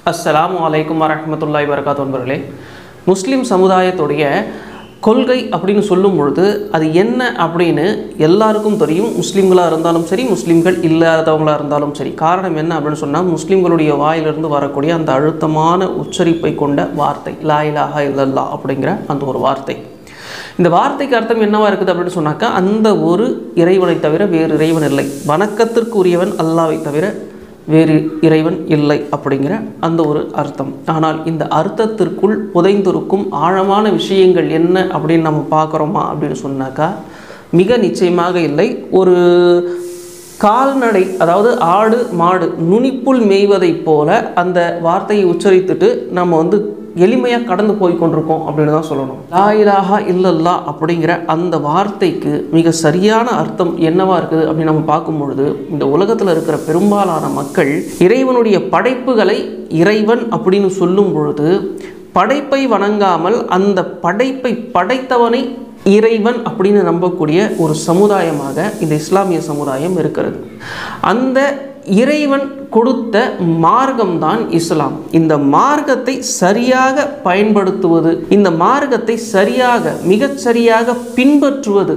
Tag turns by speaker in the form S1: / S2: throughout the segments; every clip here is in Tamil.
S1: அஸ்ஸலாமு அலைக்கும் வரஹ்மத்துல்லாஹி வரகாத்து நண்பர்களே முஸ்லீம் சமுதாயத்துடைய கொள்கை அப்படின்னு சொல்லும் பொழுது அது என்ன அப்படின்னு எல்லாருக்கும் தெரியும் முஸ்லீம்களாக இருந்தாலும் சரி முஸ்லீம்கள் இல்லாதவங்களாக இருந்தாலும் சரி காரணம் என்ன அப்படின்னு சொன்னால் முஸ்லீம்களுடைய வாயிலிருந்து வரக்கூடிய அந்த அழுத்தமான உச்சரிப்பை கொண்ட வார்த்தை லா இலாஹா இல்லல்லா அப்படிங்கிற அந்த ஒரு வார்த்தை இந்த வார்த்தைக்கு அர்த்தம் என்னவா இருக்குது அப்படின்னு சொன்னாக்கா அந்த ஒரு இறைவனை தவிர வேறு இறைவன் இல்லை வணக்கத்திற்கு உரியவன் அல்லாவை தவிர வேறு இறைவன் இல்லை அப்படிங்கிற அந்த ஒரு அர்த்தம் ஆனால் இந்த அர்த்தத்திற்குள் புதைந்திருக்கும் ஆழமான விஷயங்கள் என்ன அப்படின்னு நம்ம பார்க்குறோமா அப்படின்னு சொன்னாக்கா மிக நிச்சயமாக இல்லை ஒரு கால்நடை அதாவது ஆடு மாடு நுனிப்புல் மேய்வதைப் போல அந்த வார்த்தையை உச்சரித்துட்டு நம்ம வந்து எளிமையாக கடந்து போய் கொண்டிருக்கோம் அப்படின்னு தான் சொல்லணும் லா இலாஹா இல்லல்லா அப்படிங்கிற அந்த வார்த்தைக்கு மிக சரியான அர்த்தம் என்னவா இருக்குது அப்படின்னு நம்ம பார்க்கும் பொழுது இந்த உலகத்தில் இருக்கிற பெரும்பாலான மக்கள் இறைவனுடைய படைப்புகளை இறைவன் அப்படின்னு சொல்லும் பொழுது படைப்பை வணங்காமல் அந்த படைப்பை படைத்தவனை இறைவன் அப்படின்னு நம்பக்கூடிய ஒரு சமுதாயமாக இந்த இஸ்லாமிய சமுதாயம் இருக்கிறது அந்த இறைவன் கொடுத்த மார்க்கம்தான் இஸ்லாம் இந்த மார்க்கத்தை சரியாக பயன்படுத்துவது இந்த மார்க்கத்தை சரியாக மிகச் சரியாக பின்பற்றுவது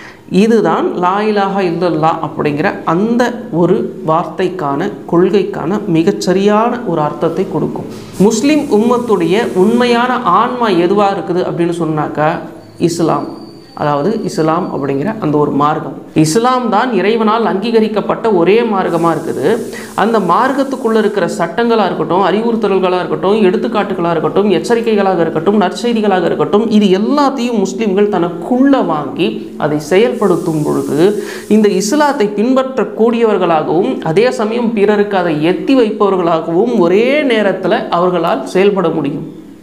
S1: இதுதான் லா இலாஹா இல்லல்லா அப்படிங்கிற அந்த ஒரு வார்த்தைக்கான கொள்கைக்கான மிகச்சரியான ஒரு அர்த்தத்தை கொடுக்கும் முஸ்லிம் உம்மத்துடைய உண்மையான ஆன்மா எதுவாக இருக்குது அப்படின்னு சொன்னாக்கா இஸ்லாம் அதாவது இஸ்லாம் அப்படிங்கிற அந்த ஒரு மார்க்கம் இஸ்லாம் தான் இறைவனால் அங்கீகரிக்கப்பட்ட ஒரே மார்க்கமாக இருக்குது அந்த மார்க்கத்துக்குள்ளே இருக்கிற சட்டங்களாக இருக்கட்டும் அறிவுறுத்தல்களாக இருக்கட்டும் எடுத்துக்காட்டுகளாக இருக்கட்டும் எச்சரிக்கைகளாக இருக்கட்டும் நற்செய்திகளாக இருக்கட்டும் இது எல்லாத்தையும் முஸ்லீம்கள் தனக்குள்ள வாங்கி அதை செயல்படுத்தும் பொழுது இந்த இஸ்லாத்தை பின்பற்றக்கூடியவர்களாகவும் அதே சமயம் பிறருக்கு அதை எத்தி வைப்பவர்களாகவும் ஒரே நேரத்தில் அவர்களால் செயல்பட முடியும்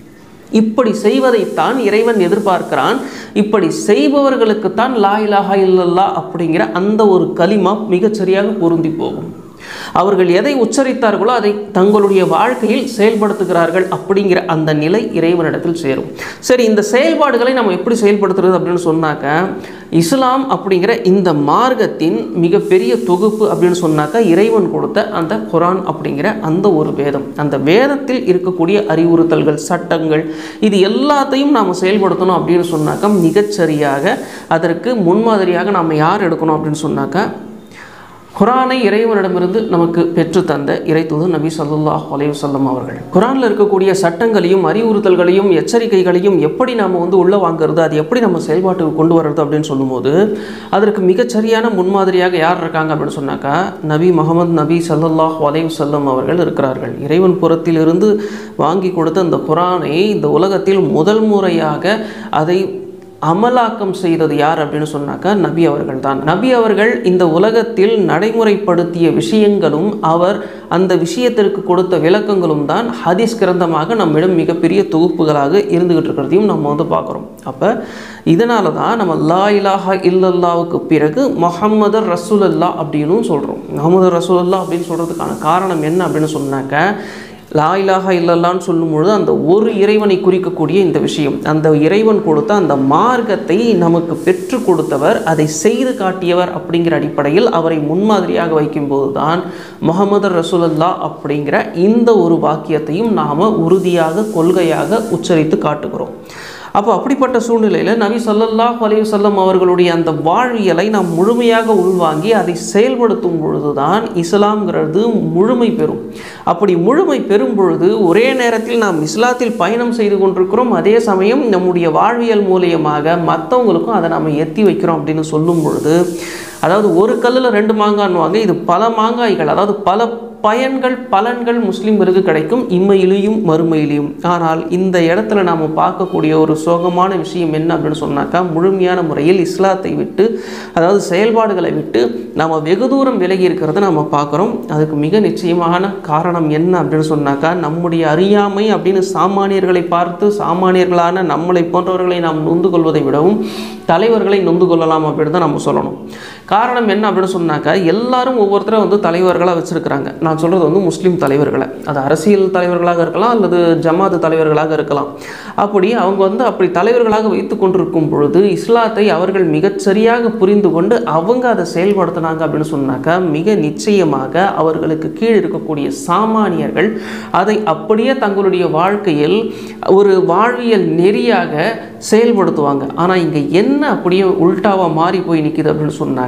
S1: இப்படி செய்வதைத்தான் இறைவன் எதிர்பார்க்கிறான் இப்படி செய்பவர்களுக்குத்தான் லா இலாஹா இல்லல்லா அப்படிங்கிற அந்த ஒரு களிமா மிகச்சரியாக பொருந்தி போகும் அவர்கள் எதை உச்சரித்தார்களோ அதை தங்களுடைய வாழ்க்கையில் செயல்படுத்துகிறார்கள் அப்படிங்கிற அந்த நிலை இறைவனிடத்தில் சேரும் சரி இந்த செயல்பாடுகளை நம்ம எப்படி செயல்படுத்துறது அப்படின்னு சொன்னாக்க இஸ்லாம் அப்படிங்கிற இந்த மார்க்கத்தின் மிகப்பெரிய தொகுப்பு அப்படின்னு சொன்னாக்கா இறைவன் கொடுத்த அந்த குரான் அப்படிங்கிற அந்த ஒரு வேதம் அந்த வேதத்தில் இருக்கக்கூடிய அறிவுறுத்தல்கள் சட்டங்கள் இது எல்லாத்தையும் நாம் செயல்படுத்தணும் அப்படின்னு சொன்னாக்கா மிகச்சரியாக அதற்கு முன்மாதிரியாக நாம் யார் எடுக்கணும் அப்படின்னு சொன்னாக்கா குரானை இறைவனிடமிருந்து நமக்கு பெற்று தந்த இறைத்தூது நபி சல்லாஹ் அலையுசல்லம் அவர்கள் குரானில் இருக்கக்கூடிய சட்டங்களையும் அறிவுறுத்தல்களையும் எச்சரிக்கைகளையும் எப்படி நாம் வந்து உள்ள வாங்குறது அது எப்படி நம்ம செயல்பாட்டுக்கு கொண்டு வர்றது அப்படின்னு சொல்லும்போது அதற்கு மிகச்சரியான முன்மாதிரியாக யார் இருக்காங்க அப்படின்னு சொன்னாக்கா நபி முகமது நபி சல்லாஹ் அலையுசல்லம் அவர்கள் இருக்கிறார்கள் இறைவன் புறத்திலிருந்து வாங்கி கொடுத்த அந்த குரானை இந்த உலகத்தில் முதல் முறையாக அதை அமலாக்கம் செய்தது யார் அப்படின்னு சொன்னாக்கா நபி அவர்கள் தான் நபி அவர்கள் இந்த உலகத்தில் நடைமுறைப்படுத்திய விஷயங்களும் அவர் அந்த விஷயத்திற்கு கொடுத்த விளக்கங்களும் தான் ஹதீஸ் கிரந்தமாக நம்மிடம் மிகப்பெரிய தொகுப்புகளாக இருந்துகிட்டு இருக்கிறதையும் நம்ம வந்து பார்க்குறோம் அப்போ இதனால தான் நம்ம லா இலாஹா இல்லல்லாவுக்கு பிறகு முகமது ரசூலல்லா அப்படின்னும் சொல்கிறோம் முகமது ரசூலல்லா அப்படின்னு சொல்கிறதுக்கான காரணம் என்ன அப்படின்னு சொன்னாக்க லா இலாஹா இல்லல்லான்னு சொல்லும்பொழுது அந்த ஒரு இறைவனை குறிக்கக்கூடிய இந்த விஷயம் அந்த இறைவன் கொடுத்த அந்த மார்க்கத்தை நமக்கு பெற்று கொடுத்தவர் அதை செய்து காட்டியவர் அப்படிங்கிற அடிப்படையில் அவரை முன்மாதிரியாக வைக்கும்போது தான் முகமது ரசூலல்லா அப்படிங்கிற இந்த ஒரு வாக்கியத்தையும் நாம் உறுதியாக கொள்கையாக உச்சரித்து காட்டுகிறோம் அப்போ அப்படிப்பட்ட சூழ்நிலையில் நபி சொல்லல்லாஹ் அலையுசல்லம் அவர்களுடைய அந்த வாழ்வியலை நாம் முழுமையாக உள்வாங்கி அதை செயல்படுத்தும் பொழுது தான் இஸ்லாம்ங்கிறது முழுமை பெறும் அப்படி முழுமை பெறும் பொழுது ஒரே நேரத்தில் நாம் இஸ்லாத்தில் பயணம் செய்து கொண்டிருக்கிறோம் அதே சமயம் நம்முடைய வாழ்வியல் மூலியமாக மற்றவங்களுக்கும் அதை நம்ம எத்தி வைக்கிறோம் அப்படின்னு சொல்லும் பொழுது அதாவது ஒரு கல்லில் ரெண்டு மாங்கான்னுவாங்க இது பல மாங்காய்கள் அதாவது பல பயன்கள் பலன்கள் முஸ்லீம்களுக்கு கிடைக்கும் இம்மையிலையும் மறுமையிலையும் ஆனால் இந்த இடத்துல நாம் பார்க்கக்கூடிய ஒரு சோகமான விஷயம் என்ன அப்படின்னு சொன்னாக்கா முழுமையான முறையில் இஸ்லாத்தை விட்டு அதாவது செயல்பாடுகளை விட்டு நாம் வெகு தூரம் விலகி இருக்கிறத நம்ம பார்க்குறோம் அதுக்கு மிக நிச்சயமான காரணம் என்ன அப்படின்னு சொன்னாக்கா நம்முடைய அறியாமை அப்படின்னு சாமானியர்களை பார்த்து சாமானியர்களான நம்மளை போன்றவர்களை நாம் நொந்து கொள்வதை விடவும் தலைவர்களை நொந்து கொள்ளலாம் அப்படின்னு தான் நம்ம சொல்லணும் காரணம் என்ன அப்படின்னு சொன்னாக்கா எல்லாரும் ஒவ்வொருத்தரை வந்து தலைவர்களாக வச்சுருக்கிறாங்க நான் சொல்கிறது வந்து முஸ்லீம் தலைவர்களை அது அரசியல் தலைவர்களாக இருக்கலாம் அல்லது ஜமாத்து தலைவர்களாக இருக்கலாம் அப்படி அவங்க வந்து அப்படி தலைவர்களாக வைத்து கொண்டிருக்கும் பொழுது இஸ்லாத்தை அவர்கள் மிகச்சரியாக புரிந்து கொண்டு அவங்க அதை செயல்படுத்தினாங்க அப்படின்னு சொன்னாக்கா மிக நிச்சயமாக அவர்களுக்கு கீழ் இருக்கக்கூடிய சாமானியர்கள் அதை அப்படியே தங்களுடைய வாழ்க்கையில் ஒரு வாழ்வியல் நெறியாக செயல்படுத்துவாங்க ஆனால் இங்கே என்ன அப்படியே உல்டாவாக மாறி போய் நிற்கிது அப்படின்னு சொன்னாக்க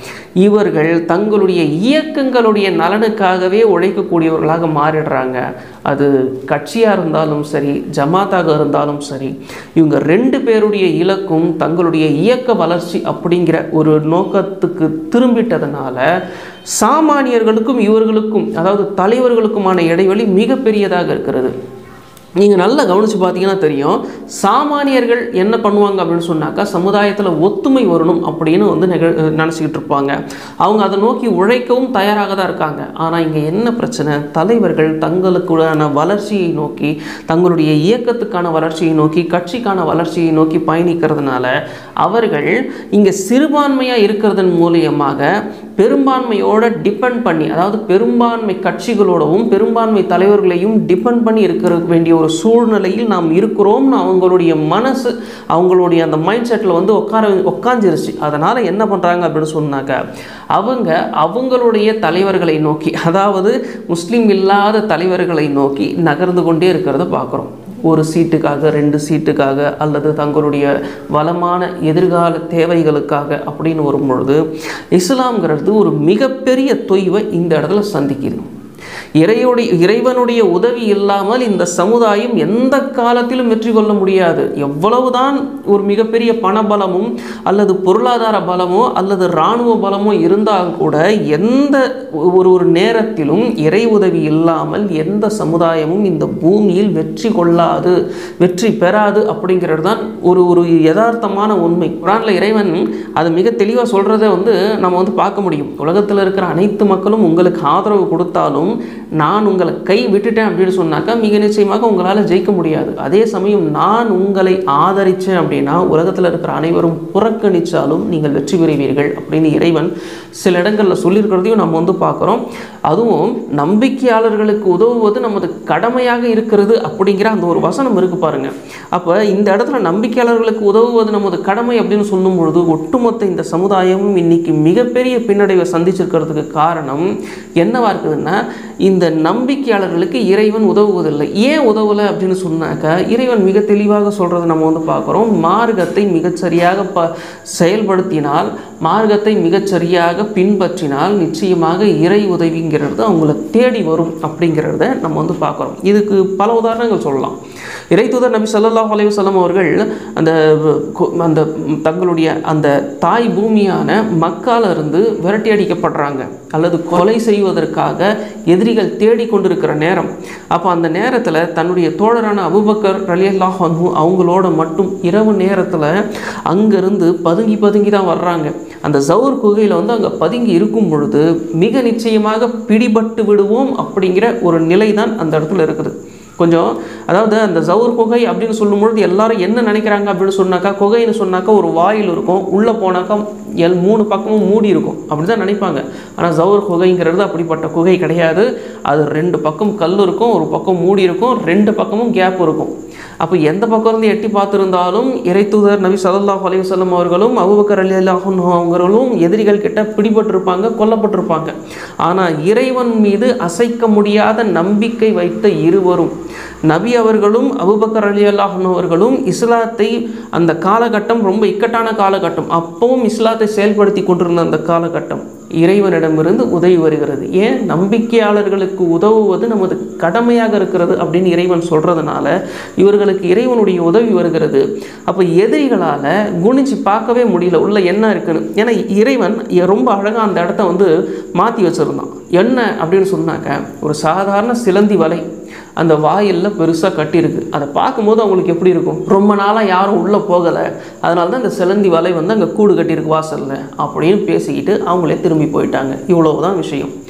S1: இவர்கள் தங்களுடைய இயக்கங்களுடைய நலனுக்காகவே உழைக்கக்கூடியவர்களாக மாறிடுறாங்க அது கட்சியாக இருந்தாலும் சரி ஜமாத்தாக இருந்தாலும் சரி இவங்க ரெண்டு பேருடைய இலக்கும் தங்களுடைய இயக்க வளர்ச்சி அப்படிங்கிற ஒரு நோக்கத்துக்கு திரும்பிட்டதுனால சாமானியர்களுக்கும் இவர்களுக்கும் அதாவது தலைவர்களுக்குமான இடைவெளி மிகப்பெரியதாக இருக்கிறது நீங்கள் நல்லா கவனித்து பார்த்தீங்கன்னா தெரியும் சாமானியர்கள் என்ன பண்ணுவாங்க அப்படின்னு சொன்னாக்கா சமுதாயத்தில் ஒத்துமை வரணும் அப்படின்னு வந்து நிக நினச்சிக்கிட்டு இருப்பாங்க அவங்க அதை நோக்கி உழைக்கவும் தயாராக தான் இருக்காங்க ஆனால் இங்கே என்ன பிரச்சனை தலைவர்கள் தங்களுக்கான வளர்ச்சியை நோக்கி தங்களுடைய இயக்கத்துக்கான வளர்ச்சியை நோக்கி கட்சிக்கான வளர்ச்சியை நோக்கி பயணிக்கிறதுனால அவர்கள் இங்கே சிறுபான்மையாக இருக்கிறதன் மூலியமாக பெரும்பான்மையோட டிபெண்ட் பண்ணி அதாவது பெரும்பான்மை கட்சிகளோடவும் பெரும்பான்மை தலைவர்களையும் டிபெண்ட் பண்ணி இருக்கிற வேண்டிய ஒரு சூழ்நிலையில் நாம் இருக்கிறோம்னு அவங்களுடைய மனசு அவங்களுடைய அந்த மைண்ட் செட்டில் வந்து உட்கார உட்காந்துருச்சு அதனால் என்ன பண்ணுறாங்க அப்படின்னு சொன்னாக்க அவங்க அவங்களுடைய தலைவர்களை நோக்கி அதாவது முஸ்லீம் இல்லாத தலைவர்களை நோக்கி நகர்ந்து கொண்டே இருக்கிறத பார்க்குறோம் ஒரு சீட்டுக்காக ரெண்டு சீட்டுக்காக அல்லது தங்களுடைய வளமான எதிர்கால தேவைகளுக்காக அப்படின்னு வரும்பொழுது இஸ்லாம்ங்கிறது ஒரு மிகப்பெரிய தொய்வை இந்த இடத்துல சந்திக்குது இறையுடைய இறைவனுடைய உதவி இல்லாமல் இந்த சமுதாயம் எந்த காலத்திலும் வெற்றி கொள்ள முடியாது எவ்வளவுதான் ஒரு மிகப்பெரிய பணபலமும் அல்லது பொருளாதார பலமோ அல்லது இராணுவ பலமோ இருந்தால் கூட எந்த ஒரு ஒரு நேரத்திலும் இறை உதவி இல்லாமல் எந்த சமுதாயமும் இந்த பூமியில் வெற்றி கொள்ளாது வெற்றி பெறாது அப்படிங்கிறது தான் ஒரு ஒரு யதார்த்தமான உண்மை குரானில் இறைவன் அது மிக தெளிவாக சொல்கிறத வந்து நம்ம வந்து பார்க்க முடியும் உலகத்தில் இருக்கிற அனைத்து மக்களும் உங்களுக்கு ஆதரவு கொடுத்தாலும் நான் உங்களை கை விட்டுட்டேன் அப்படின்னு சொன்னாக்கா மிக நிச்சயமாக உங்களால் ஜெயிக்க முடியாது அதே சமயம் நான் உங்களை ஆதரித்தேன் அப்படின்னா உலகத்தில் இருக்கிற அனைவரும் புறக்கணித்தாலும் நீங்கள் வெற்றி பெறுவீர்கள் அப்படின்னு இறைவன் சில இடங்களில் சொல்லியிருக்கிறதையும் நம்ம வந்து பார்க்குறோம் அதுவும் நம்பிக்கையாளர்களுக்கு உதவுவது நமது கடமையாக இருக்கிறது அப்படிங்கிற அந்த ஒரு வசனம் இருக்கு பாருங்க அப்போ இந்த இடத்துல நம்பிக்கையாளர்களுக்கு உதவுவது நமது கடமை அப்படின்னு சொல்லும் பொழுது ஒட்டுமொத்த இந்த சமுதாயமும் இன்னைக்கு மிகப்பெரிய பின்னடைவை சந்திச்சிருக்கிறதுக்கு காரணம் என்னவா இருக்குதுன்னா இந்த நம்பிக்கையாளர்களுக்கு இறைவன் உதவுவதில்லை ஏன் உதவலை அப்படின்னு சொன்னாக்கா இறைவன் மிக தெளிவாக சொல்கிறத நம்ம வந்து பார்க்குறோம் மார்க்கத்தை மிகச்சரியாக ப செயல்படுத்தினால் மார்க்கத்தை மிகச்சரியாக பின்பற்றினால் நிச்சயமாக இறை உதவிங்கிறது அவங்கள தேடி வரும் அப்படிங்கிறத நம்ம வந்து பார்க்குறோம் இதுக்கு பல உதாரணங்கள் சொல்லலாம் இறை தூதர் நபி ஸல்லல்லாஹு அலைஹி வஸல்லம் அவர்கள் அந்த கு- அந்த தங்களுடைய அந்த தாய் பூமியான மக்கால இருந்து விரட்டி அடிக்கப்படுறாங்க அல்லது கொலை செய்வதற்காக எதிரிகள் தேடிக்கொண்டிருக்கிற நேரம் அப்போ அந்த நேரத்தில் தன்னுடைய தோழரான அபூபக்கர் ரலியல்லாஹு அன்ஹு அவங்களோட மட்டும் இரவு நேரத்தில் அங்கிருந்து பதுங்கி பதுங்கி தான் வர்றாங்க அந்த ஜவுர் குகையில் வந்து அங்கே பதுங்கி இருக்கும் பொழுது மிக நிச்சயமாக பிடிபட்டு விடுவோம் அப்படிங்கிற ஒரு நிலை தான் அந்த இடத்துல இருக்குது கொஞ்சம் அதாவது அந்த ஜவுர் குகை அப்படின்னு சொல்லும்பொழுது எல்லாரும் என்ன நினைக்கிறாங்க அப்படின்னு சொன்னாக்கா குகைன்னு சொன்னாக்கா ஒரு வாயில் இருக்கும் உள்ளே போனாக்கா எல் மூணு பக்கமும் மூடி இருக்கும் அப்படி தான் நினைப்பாங்க ஆனால் ஜவுர் குகைங்கிறது அப்படிப்பட்ட குகை கிடையாது அது ரெண்டு பக்கம் கல் இருக்கும் ஒரு பக்கம் மூடி இருக்கும் ரெண்டு பக்கமும் கேப் இருக்கும் அப்போ எந்த பக்கம் இருந்து எட்டி பார்த்துருந்தாலும் இறைத்தூதர் நபி ஸல்லல்லாஹு அலைஹி வஸல்லம் அவர்களும் அபூபக்கர் ரலியல்லாஹு அன்ஹு அவர்களும் எதிரிகள் கிட்ட பிடிபட்டிருப்பாங்க கொல்லப்பட்டிருப்பாங்க ஆனால் இறைவன் மீது அசைக்க முடியாத நம்பிக்கை வைத்த இருவரும் நபி அவர்களும் அபூபக்கர் ரலியல்லாஹு அன்ஹு அவர்களும் இஸ்லாத்தை அந்த காலகட்டம் ரொம்ப இக்கட்டான காலகட்டம் அப்பவும் இஸ்லாத்தை செயல்படுத்தி கொண்டிருந்த அந்த காலகட்டம் இறைவனிடமிருந்து உதவி வருகிறது ஏன் நம்பிக்கையாளர்களுக்கு உதவுவது நமது கடமையாக இருக்கிறது அப்படின்னு இறைவன் சொல்றதுனால இவர்களுக்கு இறைவனுடைய உதவி வருகிறது அப்போ எதிரிகளால் குனிச்சு பார்க்கவே முடியல உள்ள என்ன இருக்குன்னு ஏன்னா இறைவன் ரொம்ப அழகாக அந்த இடத்த வந்து மாற்றி வச்சிருந்தான் என்ன அப்படின்னு சொன்னாக்க ஒரு சாதாரண சிலந்தி வலை அந்த வாயிலில் பெருசாக கட்டியிருக்கு அதை பார்க்கும்போது அவங்களுக்கு எப்படி இருக்கும் ரொம்ப நாளாக யாரும் உள்ளே போகலை அதனால தான் இந்த சிலந்தி வலை வந்து அங்கே கூடு கட்டியிருக்கு வாசலில் அப்படின்னு பேசிக்கிட்டு அவங்களே திரும்பி போயிட்டாங்க இவ்வளவுதான் விஷயம்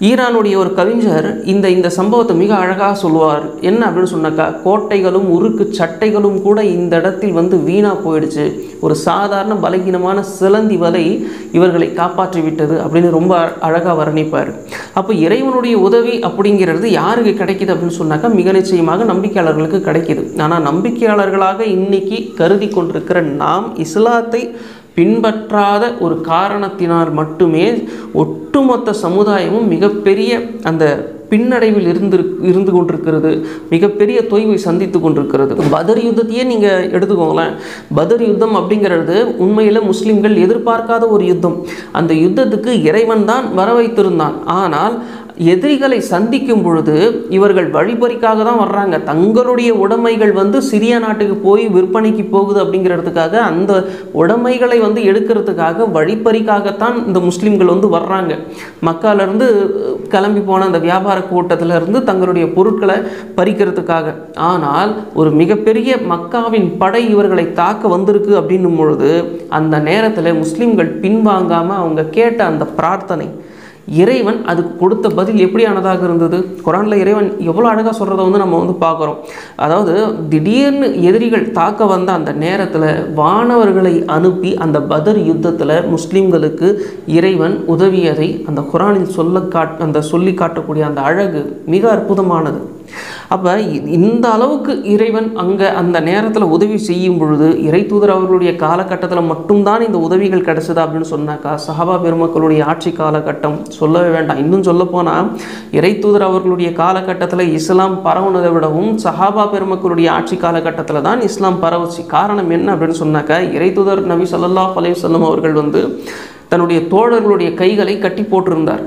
S1: ஈரானுடைய ஒரு கவிஞர் இந்த இந்த சம்பவத்தை மிக அழகாக சொல்லுவார் என்ன அப்படின்னு சொன்னாக்கா கோட்டைகளும் உருக்கு சட்டைகளும் கூட இந்த இடத்தில் வந்து வீணாக போயிடுச்சு ஒரு சாதாரண பலகீனமான சிலந்தி வலை இவர்களை காப்பாற்றி விட்டது அப்படின்னு ரொம்ப அழகாக வர்ணிப்பார் அப்போ இறைவனுடைய உதவி அப்படிங்கிறது யாருக்கு கிடைக்குது அப்படின்னு சொன்னாக்கா மிக நிச்சயமாக நம்பிக்கையாளர்களுக்கு கிடைக்குது ஆனால் நம்பிக்கையாளர்களாக இன்னைக்கு கருதி கொண்டிருக்கிற நாம் இஸ்லாத்தை பின்பற்றாத ஒரு காரணத்தினால் மட்டுமே ஒட்டுமொத்த சமுதாயமும் மிகப்பெரிய அந்த பின்னடைவில் இருந்து இருந்து கொண்டிருக்கிறது மிகப்பெரிய தொய்வை சந்தித்து கொண்டிருக்கிறது பதர் யுத்தத்தையே நீங்கள் எடுத்துக்கோங்களேன் பதர் யுத்தம் அப்படிங்கிறது உண்மையில் முஸ்லிம்கள் எதிர்பார்க்காத ஒரு யுத்தம் அந்த யுத்தத்துக்கு இறைவன் தான் வர வைத்திருந்தான் ஆனால் எதிரிகளை சந்திக்கும் பொழுது இவர்கள் வழிபறிக்காக தான் வர்றாங்க தங்களுடைய உடைமைகள் வந்து சிரியா நாட்டுக்கு போய் விற்பனைக்கு போகுது அப்படிங்கிறதுக்காக அந்த உடைமைகளை வந்து எடுக்கிறதுக்காக வழிப்பறிக்காகத்தான் இந்த முஸ்லீம்கள் வந்து வர்றாங்க மக்காலேருந்து கிளம்பி போன அந்த வியாபார கூட்டத்துல இருந்து தங்களுடைய பொருட்களை பறிக்கிறதுக்காக ஆனால் ஒரு மிகப்பெரிய மக்காவின் படை இவர்களை தாக்க வந்திருக்கு அப்படின்னும் பொழுது அந்த நேரத்தில் முஸ்லீம்கள் பின்வாங்காமல் அவங்க கேட்ட அந்த பிரார்த்தனை இறைவன் அதுக்கு கொடுத்த பதில் எப்படியானதாக இருந்தது குரானில் இறைவன் எவ்வளோ அழகாக சொல்கிறத வந்து நம்ம வந்து பார்க்குறோம் அதாவது திடீர்னு எதிரிகள் தாக்க வந்த அந்த நேரத்தில் வானவர்களை அனுப்பி அந்த பதர் யுத்தத்தில் முஸ்லீம்களுக்கு இறைவன் உதவியதை அந்த குரானில் சொல்ல காட் அந்த சொல்லி காட்டக்கூடிய அந்த அழகு மிக அற்புதமானது அப்போ இந்த அளவுக்கு இறைவன் அங்கே அந்த நேரத்தில் உதவி செய்யும் பொழுது இறை தூதர் அவர்களுடைய காலகட்டத்தில் மட்டும்தான் இந்த உதவிகள் கிடைச்சது அப்படின்னு சொன்னாக்கா சஹாபா பெருமக்களுடைய ஆட்சி காலகட்டம் சொல்லவே வேண்டாம் இன்னும் சொல்லப்போனால் இறை தூதர் அவர்களுடைய காலகட்டத்தில் இஸ்லாம் பரவுனதை விடவும் சஹாபா பெருமக்களுடைய ஆட்சி காலகட்டத்தில் தான் இஸ்லாம் பரவுச்சு காரணம் என்ன அப்படின்னு சொன்னாக்கா இறை தூதர் நபி ஸல்லல்லாஹு அலைஹி வஸல்லம் அவர்கள் வந்து தன்னுடைய தோழர்களுடைய கைகளை கட்டி போட்டிருந்தார்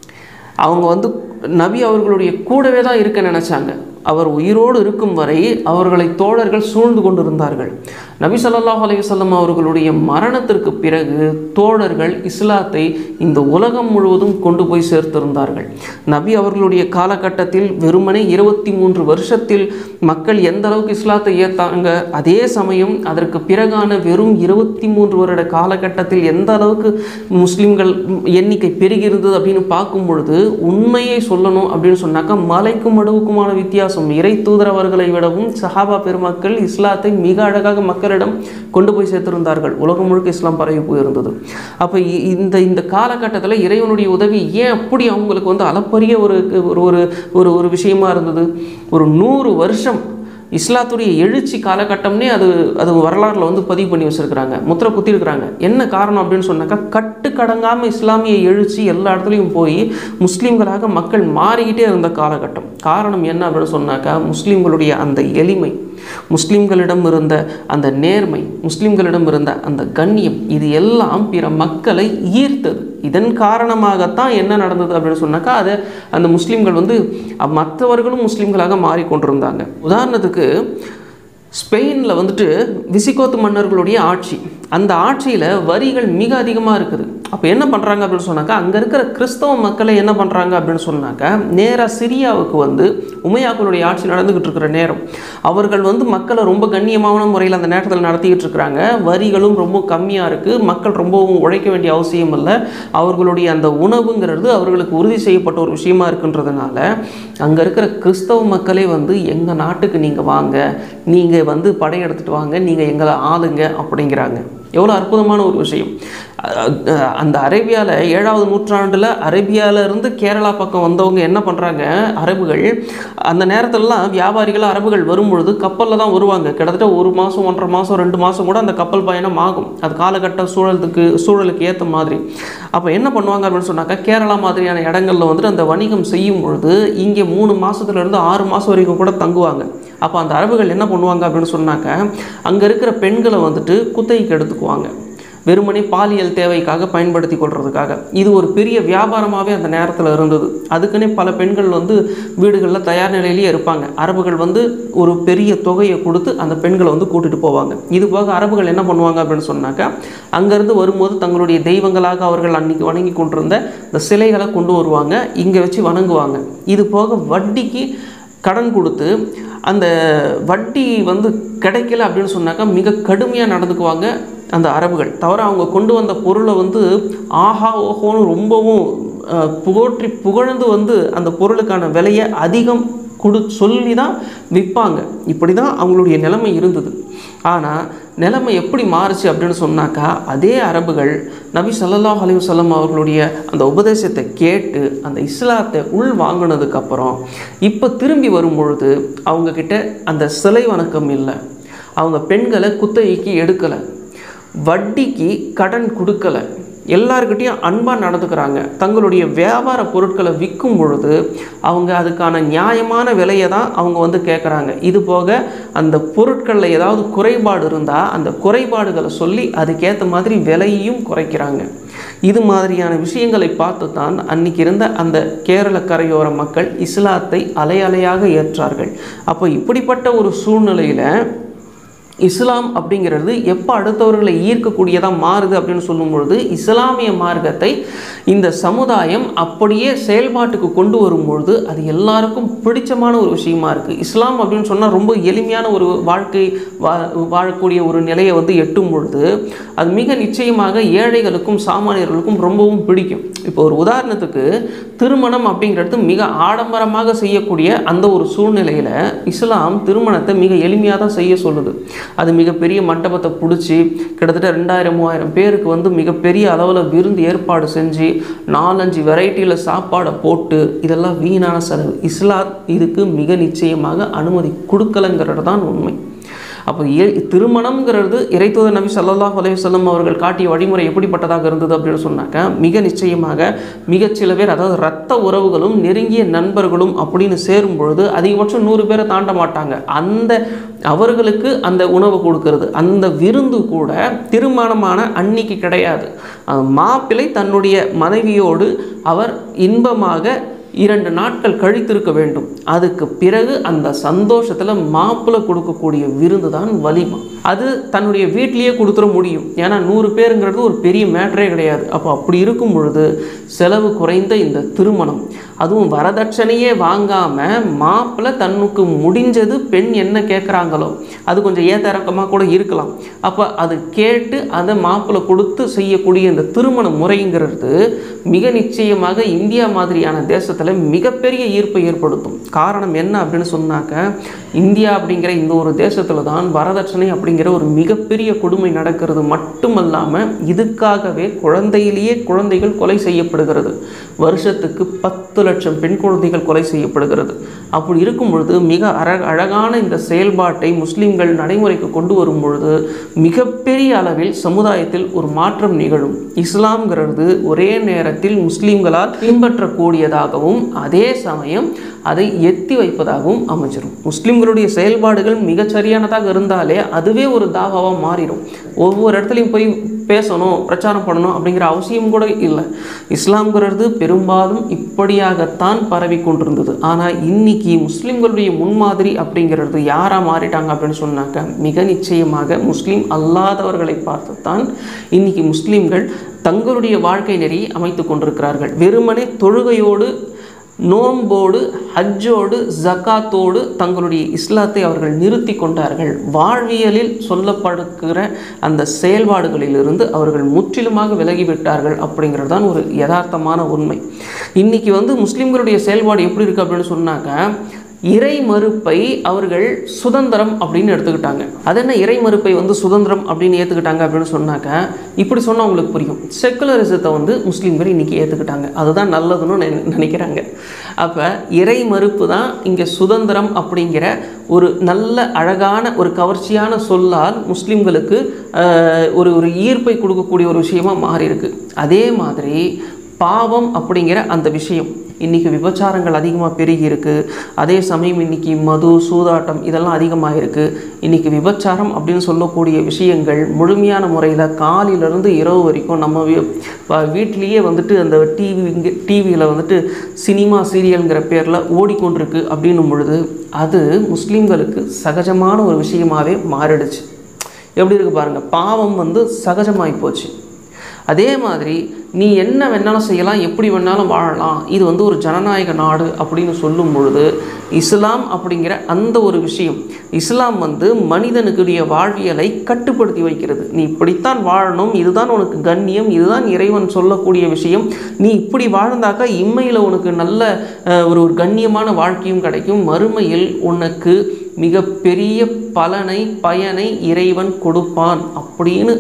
S1: அவங்க வந்து நபி அவர்களுடைய கூடவே தான் இருக்க நினச்சாங்க அவர் உயிரோடு இருக்கும் வரை அவர்களை தோழர்கள் சூழ்ந்து கொண்டிருந்தார்கள் நபி ஸல்லல்லாஹு அலைஹி வஸல்லம் அவர்களுடைய மரணத்திற்கு பிறகு தோழர்கள் இஸ்லாத்தை இந்த உலகம் முழுவதும் கொண்டு போய் சேர்த்திருந்தார்கள் நபி அவர்களுடைய காலகட்டத்தில் வெறுமனே இருபத்தி மூன்று வருஷத்தில் மக்கள் எந்த அளவுக்கு இஸ்லாத்தை ஏற்றாங்க அதே சமயம் அதற்கு பிறகான வெறும் இருபத்தி மூன்று வருட காலகட்டத்தில் எந்த அளவுக்கு முஸ்லிம்கள் எண்ணிக்கை பெருகிருந்தது அப்படின்னு பார்க்கும் பொழுது உண்மையை சொல்லணும் அப்படின்னு சொன்னாக்கா மலைக்கும் மடுவுக்குமான வித்தியாசம் இறை தூதர் அவர்களை விடவும் சஹாபா பெருமக்கள் இஸ்லாத்தை மிக அழகாக மக்களிடம் கொண்டு போய் சேர்த்திருந்தார்கள் உலகம் முழுக்க இஸ்லாம் பரவி போயிருந்தது அப்போ இ- இந்த இந்த காலகட்டத்தில் இறைவனுடைய உதவி ஏன் அப்படி அவங்களுக்கு வந்து அளப்பரிய ஒரு ஒரு ஒரு ஒரு ஒரு விஷயமா இருந்தது ஒரு நூறு வருஷம் இஸ்லாத்துடைய எழுச்சி காலகட்டம்னே அது அது வரலாறுல வந்து பதிவு பண்ணி வச்சிருக்கிறாங்க முத்திரை குத்திருக்கிறாங்க என்ன காரணம் அப்படின்னு சொன்னாக்கா கட்டுக்கடங்காமல் இஸ்லாமிய எழுச்சி எல்லா இடத்துலையும் போய் முஸ்லீம்களாக மக்கள் மாறிக்கிட்டே இருந்த காலகட்டம் காரணம் என்ன அப்படின்னு சொன்னாக்கா முஸ்லீம்களுடைய அந்த எளிமை முஸ்லீம்களிடம் இருந்த அந்த நேர்மை முஸ்லீம்களிடம் இருந்த அந்த கண்ணியம் இது எல்லாம் பிற மக்களை ஈர்த்தது இதன் காரணமாகத்தான் என்ன நடந்தது அப்படின்னு சொன்னாக்கா அது அந்த முஸ்லீம்கள் வந்து அ- மற்றவர்களும் முஸ்லீம்களாக மாறிக்கொண்டிருந்தாங்க உதாரணத்துக்கு ஸ்பெயினில் வந்துட்டு விசிகோத்து மன்னர்களுடைய ஆட்சி அந்த ஆட்சியில் வரிகள் மிக அதிகமாக இருக்குது அப்போ என்ன பண்ணுறாங்க அப்படின்னு சொன்னாக்கா அங்கே இருக்கிற கிறிஸ்தவ மக்களை என்ன பண்ணுறாங்க அப்படின்னு சொன்னாக்கா நேராக சிரியாவுக்கு வந்து உமையாக்களுடைய ஆட்சி நடந்துக்கிட்டு இருக்கிற நேரம் அவர்கள் வந்து மக்களை ரொம்ப கண்ணியமான முறையில் அந்த நேரத்தில் நடத்திக்கிட்டு இருக்கிறாங்க வரிகளும் ரொம்ப கம்மியாக இருக்குது மக்கள் ரொம்பவும் உழைக்க வேண்டிய அவசியம் இல்லை அவர்களுடைய அந்த உணவுங்கிறது அவர்களுக்கு உறுதி செய்யப்பட்ட ஒரு விஷயமா இருக்குன்றதுனால அங்கே இருக்கிற கிறிஸ்தவ மக்களே வந்து எங்கள் நாட்டுக்கு நீங்கள் வாங்க நீங்கள் வந்து படையெடுத்துட்டு வாங்க நீங்கள் எங்களை ஆளுங்க அப்படிங்கிறாங்க எவ்வளோ அற்புதமான ஒரு விஷயம் அ- அ- அந்த அரேபியாவில் ஏழாவது நூற்றாண்டில் அரேபியால இருந்து கேரளா பக்கம் வந்தவங்க என்ன பண்ணுறாங்க அரபுகள் அந்த நேரத்திலலாம் வியாபாரிகள் அரபுகள் வரும்பொழுது கப்பலில் தான் வருவாங்க கிட்டத்தட்ட ஒரு மாதம் ஒன்றரை மாதம் ரெண்டு மாதம் கூட அந்த கப்பல் பயணம் ஆகும் அது காலகட்ட சூழலுக்கு சூழலுக்கு ஏற்ற மாதிரி அப்போ என்ன பண்ணுவாங்க அப்படின்னு சொன்னாக்கா கேரளா மாதிரியான இடங்கள்ல வந்துட்டு அந்த வணிகம் செய்யும் பொழுது இங்கே மூணு மாதத்துலேருந்து ஆறு மாதம் வரைக்கும் கூட தங்குவாங்க அப்போ அந்த அரபுகள் என்ன பண்ணுவாங்க அப்படின்னு சொன்னாக்க அங்கே இருக்கிற பெண்களை வந்துட்டு குத்தகைக்கு எடுத்துக்குவாங்க வெறுமனே பாலியல் தேவைக்காக பயன்படுத்தி கொள்றதுக்காக இது ஒரு பெரிய வியாபாரமாகவே அந்த நேரத்தில் இருந்தது அதுக்குன்னே பல பெண்கள் வந்து வீடுகளில் தயார் நிலையிலேயே இருப்பாங்க அரபுகள் வந்து ஒரு பெரிய தொகையை கொடுத்து அந்த பெண்களை வந்து கூட்டிட்டு போவாங்க இது போக அரபுகள் என்ன பண்ணுவாங்க அப்படின்னு சொன்னாக்கா அங்கேருந்து வரும்போது தங்களுடைய தெய்வங்களாக அவர்கள் அன்னைக்கு வணங்கி கொண்டிருந்த இந்த சிலைகளை கொண்டு வருவாங்க இங்கே வச்சு வணங்குவாங்க இது போக வட்டிக்கு கடன் கொடுத்து அந்த வட்டி வந்து கிடைக்கல அப்படின்னு சொன்னாக்கா மிக கடுமையாக நடந்துக்குவாங்க அந்த அரபுகள் தவிர அவங்க கொண்டு வந்த பொருளை வந்து ஆஹா ஓஹோன்னு ரொம்பவும் அஹ், புகழ்ற்றி புகழ்ந்து வந்து அந்த பொருளுக்கான விலையை அதிகம் கொடு சொல்லி தான் விற்பாங்க இப்படி தான் அவங்களுடைய நிலைமை இருந்தது ஆனால் நிலைமை எப்படி மாறுச்சு அப்படின்னு சொன்னாக்கா அதே அரபுகள் நபி ஸல்லல்லாஹு அலைஹி வஸல்லம் அவர்களுடைய அந்த உபதேசத்தை கேட்டு அந்த இஸ்லாத்தை உள் வாங்கினதுக்கப்புறம் இப்போ திரும்பி வரும் பொழுது அவங்கக்கிட்ட அந்த சிலை வணக்கம் இல்லை அவங்க பெண்களை குத்தகைக்கு எடுக்கலை வட்டிக்கு கடன் கொடுக்கல எல்லார்கிட்டயும் அன்பாக நடந்துக்கிறாங்க தங்களுடைய வியாபார பொருட்களை விற்கும் பொழுது அவங்க அதுக்கான நியாயமான விலையை தான் அவங்க வந்து கேட்குறாங்க இது போக அந்த பொருட்களில் ஏதாவது குறைபாடு இருந்தால் அந்த குறைபாடுகளை சொல்லி அதுக்கேற்ற மாதிரி விலையையும் குறைக்கிறாங்க இது மாதிரியான விஷயங்களை பார்த்து தான் அன்னைக்கு இருந்த அந்த கேரள கரையோர மக்கள் இஸ்லாத்தை அலை அலையாக ஏற்றார்கள் அப்போ இப்படிப்பட்ட ஒரு சூழ்நிலையில் இஸ்லாம் அப்படிங்கிறது எப்போ அடுத்தவர்களை ஈர்க்கக்கூடியதாக மாறுது அப்படின்னு சொல்லும் பொழுது இஸ்லாமிய மார்க்கத்தை இந்த சமுதாயம் அப்படியே செயல்பாட்டுக்கு கொண்டு வரும்பொழுது அது எல்லாருக்கும் பிடிச்சமான ஒரு விஷயமா இருக்குது இஸ்லாம் அப்படின்னு சொன்னால் ரொம்ப எளிமையான ஒரு வாழ்க்கை வா வாழக்கூடிய ஒரு நிலையை வந்து எட்டும் பொழுது அது மிக நிச்சயமாக ஏழைகளுக்கும் சாமானியர்களுக்கும் ரொம்பவும் பிடிக்கும் இப்போ ஒரு உதாரணத்துக்கு திருமணம் அப்படிங்கிறது மிக ஆடம்பரமாக செய்யக்கூடிய அந்த ஒரு சூழ்நிலையில் இஸ்லாம் திருமணத்தை மிக எளிமையாக தான் செய்ய சொல்லுது அது மிகப்பெரிய மண்டபத்தை பிடிச்சி கிட்டத்தட்ட ரெண்டாயிரம் மூவாயிரம் பேருக்கு வந்து மிகப்பெரிய அளவில் விருந்து ஏற்பாடு செஞ்சு நாலஞ்சு வெரைட்டியில் சாப்பாடை போட்டு இதெல்லாம் வீணான செலவு இஸ்லாம் இதுக்கு மிக நிச்சயமாக அனுமதி கொடுக்கலங்கிறது தான் உண்மை அப்போ ஏ திருமணம்ங்கிறது இறைத்தூதர் நபி ஸல்லல்லாஹு அலைஹி வஸல்லம் அவர்கள் காட்டிய வழிமுறை எப்படிப்பட்டதாக இருந்தது அப்படின்னு சொன்னாக்க மிக நிச்சயமாக மிகச் சில பேர் அதாவது இரத்த உறவுகளும் நெருங்கிய நண்பர்களும் அப்படின்னு சேரும் பொழுது அதிகபட்சம் நூறு பேரை தாண்ட மாட்டாங்க அந்த அவர்களுக்கு அந்த உணவு கொடுக்கறது அந்த விருந்து கூட திருமணமான அன்னிக்கு கிடையாது அஹ் மாப்பிள்ளை தன்னுடைய மனைவியோடு அவர் இன்பமாக இரண்டு நாட்கள் கழித்திருக்க வேண்டும் அதுக்கு பிறகு அந்த சந்தோஷத்தில் மாப்பிள்ளை கொடுக்கக்கூடிய விருந்து தான் வலிமா அது தன்னுடைய வீட்டிலேயே கொடுத்துட முடியும் ஏன்னா நூறு பேருங்கிறது ஒரு பெரிய மேட்டரே கிடையாது அப்போ அப்படி இருக்கும் பொழுது செலவு குறைந்த இந்த திருமணம் அதுவும் வரதட்சணையே வாங்காமல் மாப்பிள்ளை தன்னுக்கு முடிஞ்சது பெண் என்ன கேட்குறாங்களோ அது கொஞ்சம் ஏத்த இறக்கமாக கூட இருக்கலாம் அப்போ அது கேட்டு அதை மாப்பிள்ளை கொடுத்து செய்யக்கூடிய இந்த திருமண முறைங்கிறது மிக நிச்சயமாக இந்தியா மாதிரியான தேசத்தில் மிகப்பெரிய ஈர்ப்பை ஏற்படுத்தும் காரணம் என்ன அப்படின்னு சொன்னாக்க இந்தியா அப்படிங்கிற இந்த ஒரு தேசத்தில் தான் வரதட்சணை அப்படிங்கிற ஒரு மிகப்பெரிய கொடுமை நடக்கிறது மட்டுமல்லாமல் இதுக்காகவே குழந்தையிலேயே குழந்தைகள் கொலை செய்யப்படுகிறது வருஷத்துக்கு பத்து லட்சம் பெண் குழந்தைகள் கொலை செய்யப்படுகிறது அப்படி இருக்கும் பொழுது மிக அழ அழகான இந்த செயல்பாட்டை முஸ்லிம்கள் நடைமுறைக்கு கொண்டு வரும் பொழுது மிகப்பெரிய அளவில் சமுதாயத்தில் ஒரு மாற்றம் நிகழும் இஸ்லாம்ங்கிறது ஒரே நேரத்தில் முஸ்லிம்களால் பின்பற்றக்கூடியதாகவும் அதே சமயம் அதை எத்தி வைப்பதாகவும் அமைஞ்சிரும் முஸ்லிம்களுடைய செயல்பாடுகள் மிகச் சரியானதாக இருந்தாலே அதுவே ஒரு தாவாவாக மாறிடும் ஒவ்வொரு இடத்துலையும் போய் பேசணும் பிரச்சாரம் பண்ணணும் அப்படிங்கிற அவசியம் கூட இல்லை இஸ்லாம்ங்கிறது பெரும்பாலும் இப்படியாகத்தான் பரவி கொண்டிருந்தது ஆனால் இன்னைக்கு முஸ்லிம்களுடைய முன்மாதிரி அப்படிங்கிறது யாராக மாறிட்டாங்க அப்படின்னு சொன்னாக்க மிக நிச்சயமாக முஸ்லீம் அல்லாதவர்களை பார்த்து தான் இன்னைக்கு முஸ்லிம்கள் தங்களுடைய வாழ்க்கை நெறியை அமைத்து கொண்டிருக்கிறார்கள் வெறுமனே தொழுகையோடு நோன்போடு ஹஜ்ஜோடு ஜக்காத்தோடு தங்களுடைய இஸ்லாத்தை அவர்கள் நிறுத்தி கொண்டார்கள் வாழ்வியலில் சொல்லப்படுகிற அந்த செயல்பாடுகளிலிருந்து அவர்கள் முற்றிலுமாக விலகிவிட்டார்கள் அப்படிங்கிறது தான் ஒரு யதார்த்தமான உண்மை இன்னைக்கு வந்து முஸ்லிம்களுடைய செயல்பாடு எப்படி இருக்குது அப்படின்னு சொன்னாக்க இறை மறுப்பை அவர்கள் சுதந்திரம் அப்படின்னு எடுத்துக்கிட்டாங்க அது என்ன இறை மறுப்பை வந்து சுதந்திரம் அப்படின்னு ஏற்றுக்கிட்டாங்க அப்படின்னு சொன்னாக்க இப்படி சொன்னால் உங்களுக்கு புரியும் செக்குலரிசத்தை வந்து முஸ்லீம்கள் இன்றைக்கி ஏற்றுக்கிட்டாங்க அதுதான் நல்லதுன்னு நினை- நினைக்கிறாங்க அப்போ இறை மறுப்பு தான் இங்கே சுதந்திரம் அப்படிங்கிற ஒரு நல்ல அழகான ஒரு கவர்ச்சியான சொல்லால் முஸ்லீம்களுக்கு ஆஹ், ஒரு ஒரு ஈர்ப்பை கொடுக்கக்கூடிய ஒரு விஷயமா மாறி இருக்கு அதே மாதிரி பாவம் அப்படிங்கிற அந்த விஷயம் இன்றைக்கி விபச்சாரங்கள் அதிகமாக பெருகி இருக்கு அதே சமயம் இன்றைக்கி மது சூதாட்டம் இதெல்லாம் அதிகமாக இருக்கு இன்றைக்கி விபச்சாரம் அப்படின்னு சொல்லக்கூடிய விஷயங்கள் முழுமையான முறையில் காலையிலேருந்து இரவு வரைக்கும் நம்ம வீ- வ- வீட்டிலேயே வந்துட்டு அந்த டிவி டிவியில் வந்துட்டு சினிமா சீரியல்ங்கிற பேரில் ஓடிக்கொண்டிருக்கு அப்படின்னும் பொழுது அது முஸ்லீம்களுக்கு சகஜமான ஒரு விஷயமாகவே மாறிடுச்சு எப்படி இருக்கு பாருங்கள் பாவம் வந்து சகஜமாகி போச்சு அதே மாதிரி நீ என்ன வேணாலும் செய்யலாம் எப்படி வேணாலும் வாழலாம் இது வந்து ஒரு ஜனநாயக நாடு அப்படின்னு சொல்லும் பொழுது இஸ்லாம் அப்படிங்கிற அந்த ஒரு விஷயம் இஸ்லாம் வந்து மனிதனுக்குரிய வாழ்வியலை கட்டுப்படுத்தி வைக்கிறது நீ இப்படித்தான் வாழணும் இதுதான் உனக்கு கண்ணியம் இதுதான் இறைவன் சொல்லக்கூடிய விஷயம் நீ இப்படி வாழ்ந்தாக்கா இம்மையில் உனக்கு நல்ல அஹ், ஒரு ஒரு கண்ணியமான வாழ்க்கையும் கிடைக்கும் மறுமையில் உனக்கு மிகப்பெரிய பலனை பயனை இறைவன் கொடுப்பான் அப்படின்னு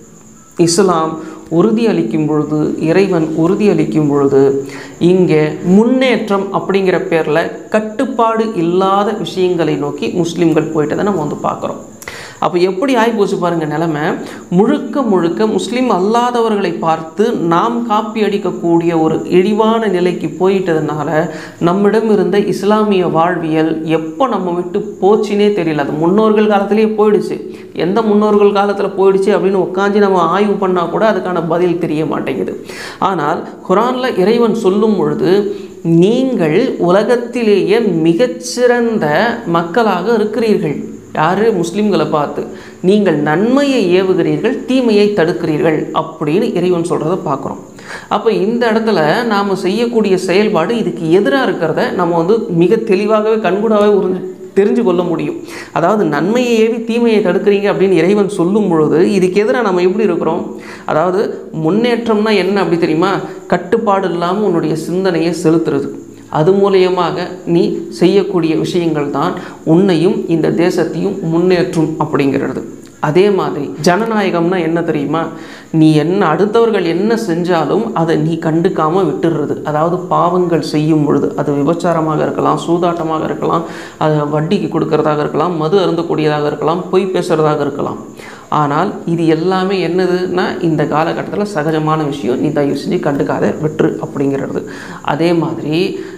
S1: இஸ்லாம் உறுதியளிக்கும் பொழுது இறைவன் உறுதியளிக்கும் பொழுது இங்கே முன்னேற்றம் அப்படிங்கிற பேரில் கட்டுப்பாடு இல்லாத விஷயங்களை நோக்கி முஸ்லீம்கள் போயிட்டதை நம்ம வந்து பார்க்குறோம் அப்போ எப்படி ஆகிப்போச்சு பாருங்க நிலைமை முழுக்க முழுக்க முஸ்லீம் அல்லாதவர்களை பார்த்து நாம் காப்பி அடிக்கக்கூடிய ஒரு இழிவான நிலைக்கு போயிட்டதுனால நம்மிடம் இருந்த இஸ்லாமிய வாழ்வியல் எப்போ நம்ம விட்டு போச்சுனே தெரியல அது முன்னோர்கள் காலத்திலேயே போயிடுச்சு எந்த முன்னோர்கள் காலத்தில் போயிடுச்சு அப்படின்னு உட்காந்து நம்ம ஆய்வு பண்ணால் கூட அதுக்கான பதில் தெரிய மாட்டேங்குது ஆனால் குரானில் இறைவன் சொல்லும் பொழுது நீங்கள் உலகத்திலேயே மிகச்சிறந்த மக்களாக இருக்கிறீர்கள் யாரு முஸ்லிம்களை பார்த்து நீங்கள் நன்மையை ஏவுகிறீர்கள் தீமையை தடுக்கிறீர்கள் அப்படின்னு இறைவன் சொல்கிறத பார்க்குறோம் அப்போ இந்த இடத்துல நாம் செய்யக்கூடிய செயல்பாடு இதுக்கு எதிராக இருக்கிறத நம்ம வந்து மிக தெளிவாகவே கண்கூடாகவே உறிஞ்சு தெரிஞ்சு கொள்ள முடியும் அதாவது நன்மையை ஏவி தீமையை தடுக்கிறீங்க அப்படின்னு இறைவன் சொல்லும் பொழுது இதுக்கு எதிராக நம்ம எப்படி இருக்கிறோம் அதாவது முன்னேற்றம்னா என்ன அப்படி தெரியுமா கட்டுப்பாடு இல்லாமல் உன்னுடைய சிந்தனையை செலுத்துறது அது மூலியமாக நீ செய்யக்கூடிய விஷயங்கள் தான் உன்னையும் இந்த தேசத்தையும் முன்னேற்றும் அப்படிங்கிறது அதே மாதிரி ஜனநாயகம்னா என்ன தெரியுமா நீ என்ன அடுத்தவர்கள் என்ன செஞ்சாலும் அதை நீ கண்டுக்காமல் விட்டுடுறது அதாவது பாவங்கள் செய்யும் பொழுது அது விபச்சாரமாக இருக்கலாம் சூதாட்டமாக இருக்கலாம் அது வட்டிக்கு கொடுக்கறதாக இருக்கலாம் மது அருந்தக்கூடியதாக இருக்கலாம் பொய் பேசுகிறதாக இருக்கலாம் ஆனால் இது எல்லாமே என்னதுன்னா இந்த காலகட்டத்தில் சகஜமான விஷயம் நீ தயவு செஞ்சு கண்டுக்காத விட்டுரு அப்படிங்கிறது அதே மாதிரி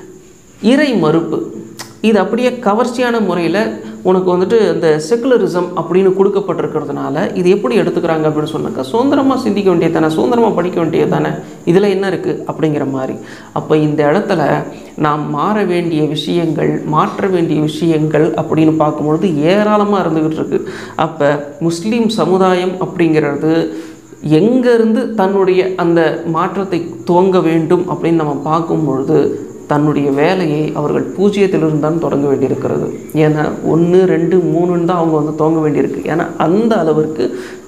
S1: இறை மறுப்பு இது அப்படியே கவர்ச்சியான முறையில் உனக்கு வந்துட்டு இந்த செக்குலரிசம் அப்படின்னு கொடுக்கப்பட்டிருக்கிறதுனால இது எப்படி எடுத்துக்கிறாங்க அப்படின்னு சொன்னாக்கா சுதந்திரமாக சிந்திக்க வேண்டியது தானே சுதந்திரமாக படிக்க வேண்டியது தானே இதில் என்ன இருக்குது அப்படிங்கிற மாதிரி அப்போ இந்த இடத்துல நாம் மாற வேண்டிய விஷயங்கள் மாற்ற வேண்டிய விஷயங்கள் அப்படின்னு பார்க்கும்பொழுது ஏராளமாக இருந்துக்கிட்டு இருக்கு அப்போ முஸ்லீம் சமுதாயம் அப்படிங்கிறது எங்கேருந்து தன்னுடைய அந்த மாற்றத்தை துவங்க வேண்டும் அப்படின்னு நம்ம பார்க்கும் பொழுது தன்னுடைய வேலையை அவர்கள் பூஜ்ஜியத்திலிருந்து தான் தொடங்க வேண்டியிருக்கிறது ஏன்னா ஒன்று ரெண்டு மூணுன்னு தான் அவங்க வந்து துவங்க வேண்டியிருக்கு ஏன்னா அந்த அளவிற்கு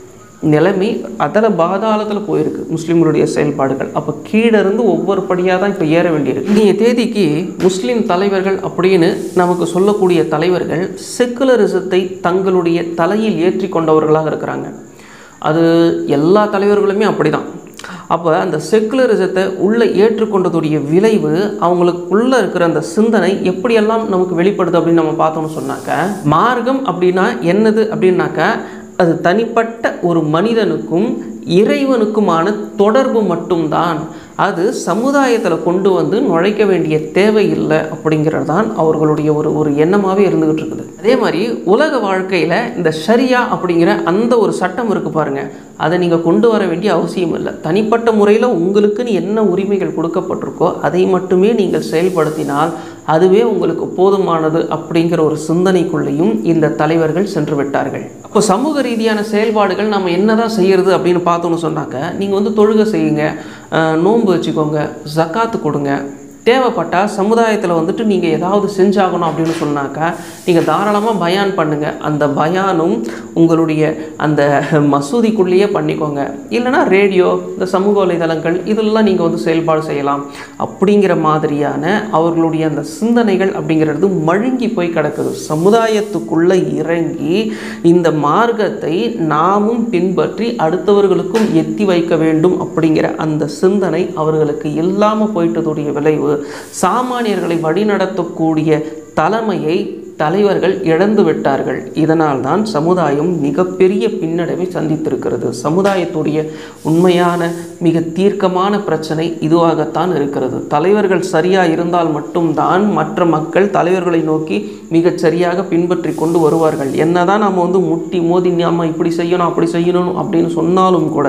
S1: நிலைமை அதில் பாதாளத்தில் போயிருக்கு முஸ்லீம்களுடைய செயல்பாடுகள் அப்போ கீழே இருந்து ஒவ்வொரு படியாக தான் இப்போ ஏற வேண்டியிருக்கு இன்றைய தேதிக்கு முஸ்லீம் தலைவர்கள் அப்படின்னு நமக்கு சொல்லக்கூடிய தலைவர்கள் செக்குலரிசத்தை தங்களுடைய தலையில் ஏற்றி கொண்டவர்களாக இருக்கிறாங்க அது எல்லா தலைவர்களுமே அப்படிதான் அப்போ அந்த செக்குலரிசத்தை உள்ளே ஏற்றுக்கொண்டதுடைய விளைவு அவங்களுக்குள்ளே இருக்கிற அந்த சிந்தனை எப்படியெல்லாம் நமக்கு வெளிப்படுது அப்படின்னு நம்ம பார்த்தோம்னு சொன்னாக்க மார்க்கம் அப்படின்னா என்னது அப்படின்னாக்கா அது தனிப்பட்ட ஒரு மனிதனுக்கும் இறைவனுக்குமான தொடர்பு மட்டும்தான் அது சமுதாயத்தில் கொண்டு வந்து நுழைக்க வேண்டிய தேவையில்லை அப்படிங்கிறது தான் அவர்களுடைய ஒரு ஒரு எண்ணமாகவே இருந்துகிட்டு இருக்குது அதே மாதிரி உலக வாழ்க்கையில் இந்த ஷரியா அப்படிங்கிற அந்த ஒரு சட்டம் இருக்கு பாருங்க அதை நீங்கள் கொண்டு வர வேண்டிய அவசியம் இல்லை தனிப்பட்ட முறையில் உங்களுக்குன்னு என்ன உரிமைகள் கொடுக்கப்பட்டிருக்கோ அதை மட்டுமே நீங்கள் செயல்படுத்தினால் அதுவே உங்களுக்கு போதுமானது அப்படிங்கிற ஒரு சிந்தனைக்குள்ளேயும் இந்த தலைவர்கள் சென்று விட்டார்கள் அப்போ சமூக ரீதியான செயல்பாடுகள் நம்ம என்னதான் செய்யறது அப்படின்னு பார்த்தோம்னு சொன்னாக்க நீங்கள் வந்து தொழுகை செய்யுங்க அஹ், நோன்பு வச்சுக்கோங்க ஜக்காத்து கொடுங்க தேவைப்பட்டால் சமுதாயத்தில் வந்துட்டு நீங்கள் ஏதாவது செஞ்சாகணும் அப்படின்னு சொன்னாக்கா நீங்கள் தாராளமாக பயான் பண்ணுங்கள் அந்த பயானும் உங்களுடைய அந்த மசூதிக்குள்ளேயே பண்ணிக்கோங்க இல்லைன்னா ரேடியோ இந்த சமூக வலைதளங்கள் இதெல்லாம் நீங்கள் வந்து செயல்பாடு செய்யலாம் அப்படிங்கிற மாதிரியான அவர்களுடைய அந்த சிந்தனைகள் அப்படிங்கிறது மழுங்கி போய் கிடக்குது சமுதாயத்துக்குள்ளே இறங்கி இந்த மார்க்கத்தை நாமும் பின்பற்றி அடுத்தவர்களுக்கும் எத்தி வைக்க வேண்டும் அப்படிங்கிற அந்த சிந்தனை அவர்களுக்கு இல்லாமல் போயிட்டதுடைய விளைவு சாமானியர்களை வழிநடத்தக்கூடிய தலைமையை தலைவர்கள் இழந்து விட்டார்கள் இதனால் தான் சமுதாயம் மிகப்பெரிய பின்னடைவை சந்தித்திருக்கிறது சமுதாயத்துடைய உண்மையான மிக தீர்க்கமான பிரச்சனை இதுவாகத்தான் இருக்கிறது தலைவர்கள் சரியாக இருந்தால் மட்டும்தான் மற்ற மக்கள் தலைவர்களை நோக்கி மிகச் சரியாக பின்பற்றி கொண்டு வருவார்கள் என்னதான் நம்ம வந்து முட்டி மோதி நாம இப்படி செய்யணும் அப்படி செய்யணும் அப்படின்னு சொன்னாலும் கூட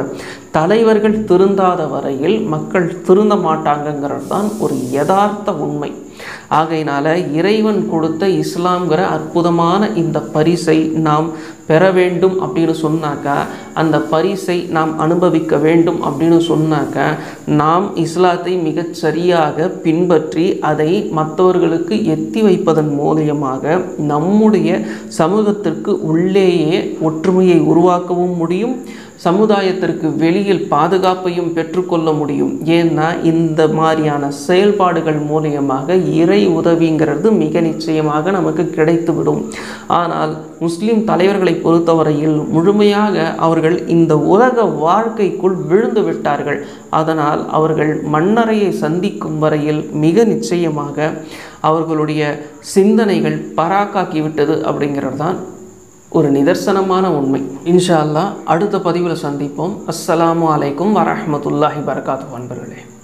S1: தலைவர்கள் திருந்தாத வரையில் மக்கள் திருந்த மாட்டாங்கங்கிறது தான் ஒரு யதார்த்த உண்மை ஆகையினால இறைவன் கொடுத்த இஸ்லாம்ங்கிற அற்புதமான இந்த பரிசை நாம் பெற வேண்டும் அப்படின்னு சொன்னாக்கா அந்த பரிசை நாம் அனுபவிக்க வேண்டும் அப்படின்னு சொன்னாக்கா நாம் இஸ்லாத்தை மிகச் சரியாக பின்பற்றி அதை மற்றவர்களுக்கு எத்தி வைப்பதன் மூலியமாக நம்முடைய சமூகத்திற்கு உள்ளேயே ஒற்றுமையை உருவாக்கவும் முடியும் சமுதாயத்திற்கு வெளியில் பாதுகாப்பையும் பெற்றுக்கொள்ள முடியும் ஏன்னா இந்த மாதிரியான செயல்பாடுகள் மூலியமாக இறை உதவிங்கிறது மிக நிச்சயமாக நமக்கு கிடைத்துவிடும் ஆனால் முஸ்லிம் தலைவர்களை பொறுத்தவரையில் முழுமையாக அவர்கள் இந்த உலக வாழ்க்கைக்குள் விழுந்து விட்டார்கள் அதனால் அவர்கள் மன்னரையை சந்திக்கும் வரையில் மிக நிச்சயமாக அவர்களுடைய சிந்தனைகள் பராக்காக்கிவிட்டது அப்படிங்கிறது தான் ஒரு நிதர்சனமான உண்மை இன்ஷா அல்லாஹ் அடுத்த பதிவில் சந்திப்போம் அஸ்ஸலாமு அலைக்கும் வரஹ்மத்துல்லாஹி வரகாத்து அன்பர்களே